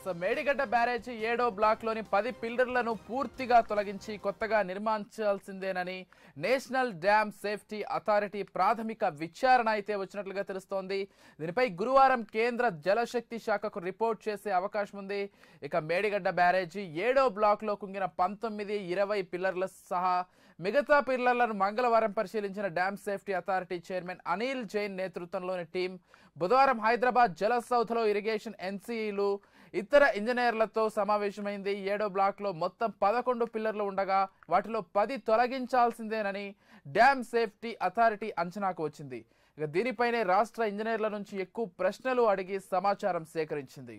so Medigadda బ్యారేజీ ఏడో black లోని పది పిల్లర్లను పూర్తిగా తొలగించి కొత్తగా నిర్మించాల్సిందేనని నేషనల్ డ్యామ్ సేఫ్టీ అథారిటీ ప్రాథమిక విచారణ అయితే వచ్చినట్లుగా తెలుస్తోంది దీనిపై గురువారం కేంద్ర జలశక్తి శాఖకు రిపోర్ట్ చేసే అవకాశం ఉంది ఇక మేడిగడ్డ బ్యారేజీ ఏడో బ్లాక్ లో కుంగిన పంతొమ్మిది ఇరవై పిల్లర్ల సహా మిగతా పిల్లర్లను మంగళవారం పరిశీలించిన dam safety authority chairman Anil Jain నేతృత్వంలోని టీం బుధవారం హైదరాబాద్ జల సౌథ్లో ఇరిగేషన్ ఎన్సీఈలు ఇతర ఇంజనీర్లతో సమావేశమైంది ఏడో బ్లాక్లో మొత్తం పదకొండు పిల్లర్లు ఉండగా వాటిలో పది తొలగించాల్సిందేనని డ్యామ్ సేఫ్టీ అథారిటీ అంచనాకు వచ్చింది ఇక దీనిపైనే రాష్ట్ర ఇంజనీర్ల నుంచి ఎక్కువ ప్రశ్నలు అడిగి సమాచారం సేకరించింది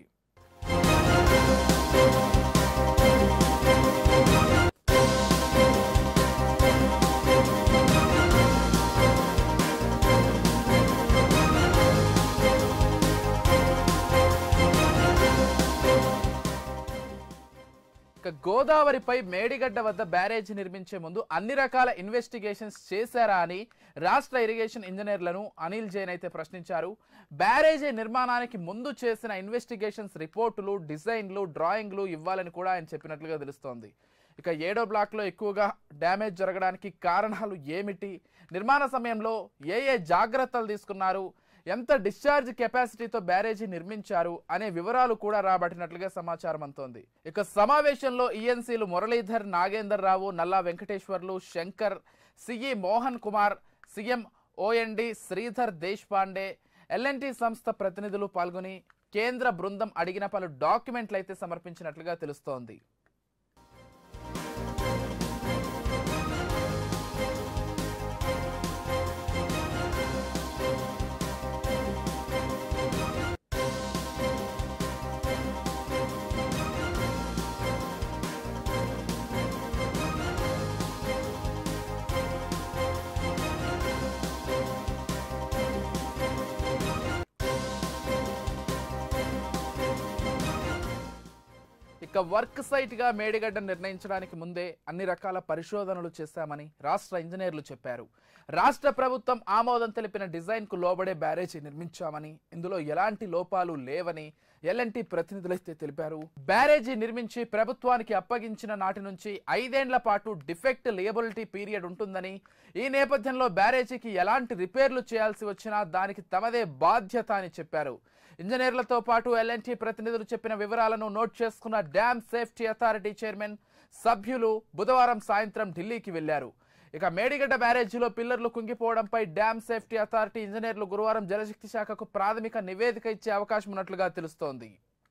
ఇక గోదావరిపై మేడిగడ్డ వద్ద బ్యారేజ్ నిర్మించే ముందు అన్ని రకాల ఇన్వెస్టిగేషన్స్ చేశారా అని రాష్ట్ర ఇరిగేషన్ ఇంజనీర్లను అనిల్ జైన్ అయితే ప్రశ్నించారు బ్యారేజీ నిర్మాణానికి ముందు చేసిన ఇన్వెస్టిగేషన్స్ రిపోర్టులు డిజైన్లు డ్రాయింగ్లు ఇవ్వాలని కూడా ఆయన చెప్పినట్లుగా తెలుస్తోంది ఇక ఏడో బ్లాక్లో ఎక్కువగా డ్యామేజ్ జరగడానికి కారణాలు ఏమిటి నిర్మాణ సమయంలో ఏ ఏ జాగ్రత్తలు తీసుకున్నారు ఎంత డిశ్చార్జ్ కెపాసిటీతో బ్యారేజీ నిర్మించారు అనే వివరాలు కూడా రాబట్టినట్లుగా సమాచారం అంతోంది ఇక సమావేశంలో ఈఎన్సీలు Muralidhar Nagender Rao Nalla Venkateswarlu Shankar CE Mohan Kumar CM OSD Sridhar Deshpande L and T సంస్థ ప్రతినిధులు పాల్గొని కేంద్ర బృందం అడిగిన పలు డాక్యుమెంట్లు అయితే సమర్పించినట్లుగా తెలుస్తోంది ఇక వర్క్ సైట్ గా మేడిగడ్డ నిర్ణయించడానికి ముందే అన్ని రకాల పరిశోధనలు చేశామని రాష్ట్ర ఇంజనీర్లు చెప్పారు రాష్ట్ర ప్రభుత్వం ఆమోదం తెలిపిన డిజైన్ కు లోబడే బ్యారేజీ నిర్మించామని ఇందులో ఎలాంటి లోపాలు లేవని ఎల్ఎన్టీ ప్రతినిధులైతే తెలిపారు బ్యారేజీ నిర్మించి ప్రభుత్వానికి అప్పగించిన నాటి నుంచి ఐదేండ్ల పాటు డిఫెక్ట్ లేబిలిటీ పీరియడ్ ఉంటుందని ఈ నేపథ్యంలో బ్యారేజీకి ఎలాంటి రిపేర్లు చేయాల్సి వచ్చినా దానికి తమదే బాధ్యత అని చెప్పారు ఇంజనీర్లతో పాటు ఎల్ఎన్టీ ప్రతినిధులు చెప్పిన వివరాలను నోట్ చేసుకున్న డ్యామ్ సేఫ్టీ అథారిటీ చైర్మన్ సభ్యులు బుధవారం సాయంత్రం ఢిల్లీకి వెళ్లారు ఇక మేడిగడ్డ బ్యారేజీలో పిల్లర్లు కుంగిపోవడంపై డ్యామ్ సేఫ్టీ అథారిటీ ఇంజనీర్లు గురువారం జలశక్తి శాఖకు ప్రాథమిక నివేదిక ఇచ్చే అవకాశం ఉన్నట్లుగా తెలుస్తోంది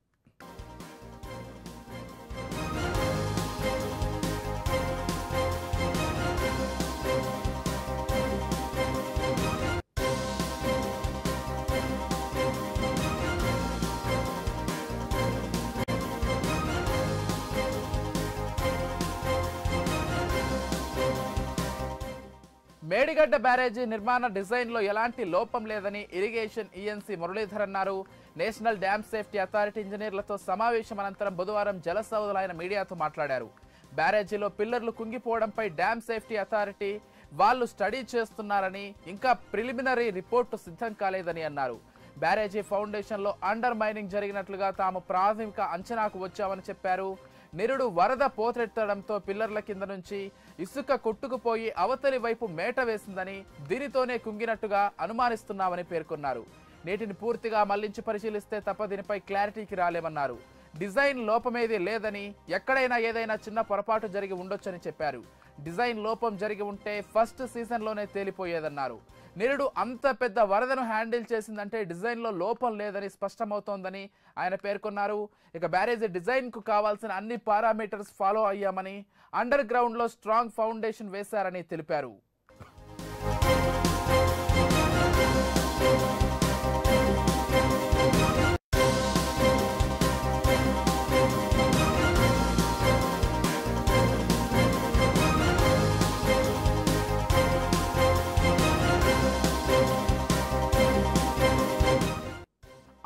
మేడిగడ్డ బ్యారేజీ నిర్మాణ డిజైన్ లో ఎలాంటి లోపం లేదని ఇరిగేషన్ ఈఎన్సీ మురళీధర్ అన్నారు నేషనల్ డ్యామ్ సేఫ్టీ అథారిటీ ఇంజనీర్లతో సమావేశం అనంతరం బుధవారం జలసౌదల ఆయన మీడియాతో మాట్లాడారు బ్యారేజీలో పిల్లర్లు కుంగిపోవడంపై డ్యామ్ సేఫ్టీ అథారిటీ వాళ్ళు స్టడీ చేస్తున్నారని ఇంకా ప్రిలిమినరీ రిపోర్టు సిద్ధం కాలేదని అన్నారు బ్యారేజీ ఫౌండేషన్ లో అండర్ మైనింగ్ జరిగినట్లుగా తాము ప్రాథమిక అంచనాకు వచ్చామని చెప్పారు నిరుడు వరద పోతెత్తడంతో పిల్లర్ల కింద నుంచి ఇసుక కొట్టుకుపోయి అవతలి వైపు మేట వేసిందని దీనితోనే కుంగినట్టుగా అనుమానిస్తున్నామని పేర్కొన్నారు నీటిని పూర్తిగా మళ్లించి పరిశీలిస్తే తప్ప దీనిపై క్లారిటీకి రాలేమన్నారు డిజైన్ లోపమేది లేదని ఎక్కడైనా ఏదైనా చిన్న పొరపాటు జరిగి ఉండొచ్చని చెప్పారు డిజైన్ లోపం జరిగి ఉంటే ఫస్ట్ సీజన్లోనే తేలిపోయేదన్నారు నిరుడు అంత పెద్ద వరదను హ్యాండిల్ చేసిందంటే డిజైన్లో లోపం లేదని స్పష్టమవుతోందని ఆయన పేర్కొన్నారు ఇక బ్యారేజీ డిజైన్కు కావాల్సిన అన్ని పారామీటర్స్ ఫాలో అయ్యామని అండర్ గ్రౌండ్లో స్ట్రాంగ్ ఫౌండేషన్ వేశారని తెలిపారు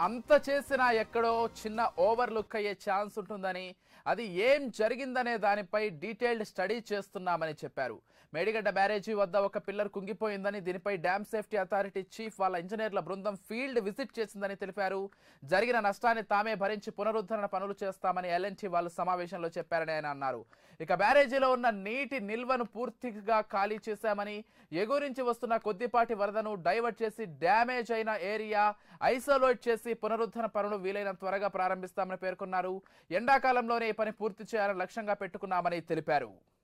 అంత చేసినా ఎక్కడో చిన్న ఓవర్ లుక్ అయ్యే ఛాన్స్ ఉంటుందని అది ఏం జరిగిందనే దానిపై డీటెయిల్డ్ స్టడీ చేస్తున్నామని చెప్పారు మేడిగడ్డ బ్యారేజీ వద్ద ఒక పిల్లర్ కుంగిపోయిందని దీనిపై డ్యామ్ సేఫ్టీ అథారిటీ చీఫ్ వాళ్ళ ఇంజనీర్ల బృందం ఫీల్డ్ విజిట్ చేసిందని తెలిపారు జరిగిన నష్టాన్ని తామే భరించి పునరుద్ధరణ పనులు చేస్తామని ఎల్ఎన్టీ వాళ్ళు సమావేశంలో చెప్పారని ఆయన అన్నారు ఇక బ్యారేజీలో ఉన్న నీటి నిల్వను పూర్తిగా ఖాళీ చేశామని ఎగురించి వస్తున్న కొద్దిపాటి వరదను డైవర్ట్ చేసి డ్యామేజ్ అయిన ఏరియా ఐసోలేట్ చేసి పునరుద్ధరణ పనులు వీలైనంత త్వరగా ప్రారంభిస్తామని పేర్కొన్నారు ఎండాకాలంలోనే ఈ పని పూర్తి చేయాలని లక్ష్యంగా పెట్టుకున్నామని తెలిపారు